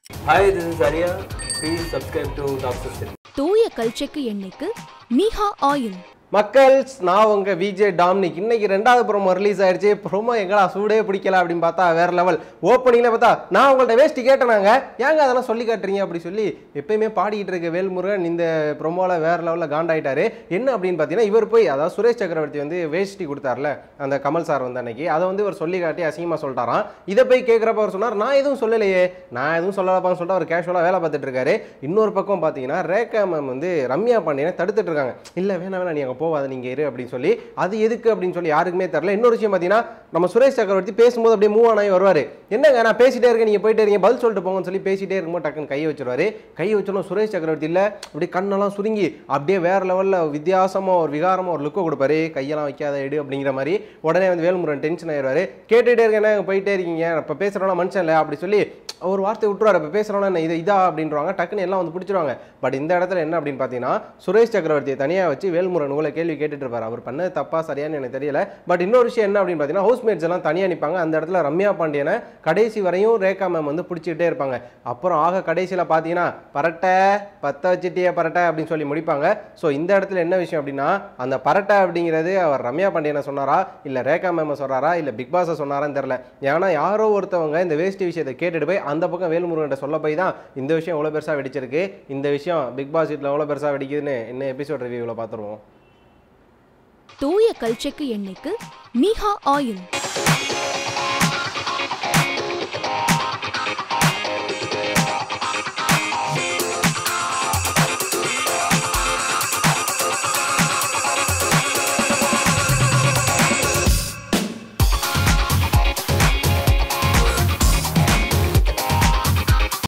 Hi, this is Arya. Please subscribe to Doctor City. தூய கல்ச்செக்கு எண்ணெய்க்கு மீஹா oil மக்கள்ஸ் நான் உங்க விஜே டாம்னிக் இன்னைக்கு ரெண்டாவது ப்ரோமோ ரிலீஸ் ஆயிடுச்சு ப்ரோமோ எங்கடா சூடே பிடிக்கல அப்படின்னு பார்த்தா வேற லெவல் ஓப்பனிங்ல பார்த்தா நான் உங்கள்ட்ட வேஸ்ட் கேட்டேனாங்க ஏங்க அதெல்லாம் சொல்லி காட்டுறீங்க அப்படி சொல்லி எப்பயுமே பாடிக்கிட்டு இருக்க வேல்முருகன் இந்த ப்ரோமோல வேற லெவலில் காண்டாயிட்டாரு என்ன அப்படின்னு பார்த்தீங்கன்னா இவர் போய் அதாவது சுரேஷ் சக்கரவர்த்தி வந்து வேஷ்டி கொடுத்தாருல அந்த கமல் சார் வந்து அன்னைக்கு அதை வந்து இவர் சொல்லி காட்டி அசிங்கமாக சொல்லிட்டாராம் இதை போய் கேட்குறப்ப அவர் சொன்னார் நான் எதுவும் சொல்லலையே நான் எதுவும் சொல்லலப்பான்னு சொல்லிட்டு அவர் கேஷுவலாக வேலை பார்த்துட்டு இருக்காரு இன்னொரு பக்கம் பார்த்தீங்கன்னா ரேகா மேம் வந்து ரம்யா பாண்டியனை தடுத்துட்டு இருக்காங்க இல்லை வேணாம் வேணாம் நீ அங்கே போவாத நீங்கள் இரு அப்படின்னு சொல்லி அது எதுக்கு அப்படின்னு சொல்லி யாருக்குமே தெரியல இன்னொரு விஷயம் பார்த்தீங்கன்னா நம்ம சுரேஷ் சக்கரவர்த்தி பேசும்போது அப்படியே மூவ் ஆனாய் வருவார் என்னங்க நான் பேசிட்டே இருக்கேன் நீங்கள் போயிட்டே இருக்கீங்க பதில் சொல்லிட்டு போங்கன்னு சொல்லி பேசிட்டே இருக்கும்போது டக்குன்னு கையை வச்சிருவாரு கையை வச்சோன்னா சுரேஷ் சக்கரவர்த்தி இல்லை அப்படியே கண்ணெல்லாம் சுருங்கி அப்படியே வேற லெவலில் வித்தியாசமாக ஒரு விகாரமாக ஒரு லுக்கை கொடுப்பாரு கையெல்லாம் வைக்காத எடு அப்படிங்கிற மாதிரி உடனே வந்து வேல்முருகன் டென்ஷன் ஆயிடுவாரு கேட்டுட்டே இருக்கேன் என்ன போயிட்டே இருக்கீங்க இப்போ பேசுகிறோம்னா மனுஷன் இல்லை அப்படி சொல்லி ஒரு வார்த்தை விட்டுருவாரு இப்போ பேசுகிறோம்னா என்ன இது இதா அப்படின்றவாங்க டக்குன்னு எல்லாம் வந்து பிடிச்சிருவாங்க பட் இந்த இடத்துல என்ன அப்படின்னு பார்த்தீங்கன்னா சுரேஷ் சக்கரவர்த்தியை தனியாக வச்சு வேல்முருகன் உங்களை கேள்வி கேட்டுட்டு இருப்பாரு அவர் பண்ணது தப்பா சரியான்னு எனக்கு தெரியல பட் இன்னொரு விஷயம் என்ன அப்படின்னு பார்த்தீங்கன்னா ஹவுஸ்மேட்ஸ் எல்லாம் தனியாக நிற்பாங்க அந்த இடத்துல ரம்யா பாண்டியனை கடைசி வரையும் ரேகா மேம் வந்து பிடிச்சிக்கிட்டே இருப்பாங்க அப்புறம் ஆக கடைசியில் பார்த்தீங்கன்னா பரட்டை பத்த வச்சுட்டியே பரட்டை அப்படின்னு சொல்லி முடிப்பாங்க ஸோ இந்த இடத்துல என்ன விஷயம் அப்படின்னா அந்த பரட்டை அப்படிங்கிறது அவர் ரம்யா பாண்டியனை சொன்னாரா இல்லை ரேகா மேம் சொல்றாரா இல்லை பிக் பாஸை சொன்னாரான்னு தெரியல ஏன்னா யாரோ ஒருத்தவங்க இந்த வேஷ்டி விஷயத்தை கேட்டுட்டு போய் அந்த பக்கம் வேல்முருகன்ட்ட சொல்ல போய் தான் இந்த விஷயம் எவ்வளோ பெருசாக வெடிச்சிருக்கு இந்த விஷயம் பிக் பாஸ் வீட்டில் எவ்வளோ பெருசாக வெடிக்குதுன்னு என்ன எபிசோட் ரிவ்யூவில் பார்த்துருவோம் தூய கல்ச்செக்கு எண்ணெய்க்கு மீஹா ஆயில்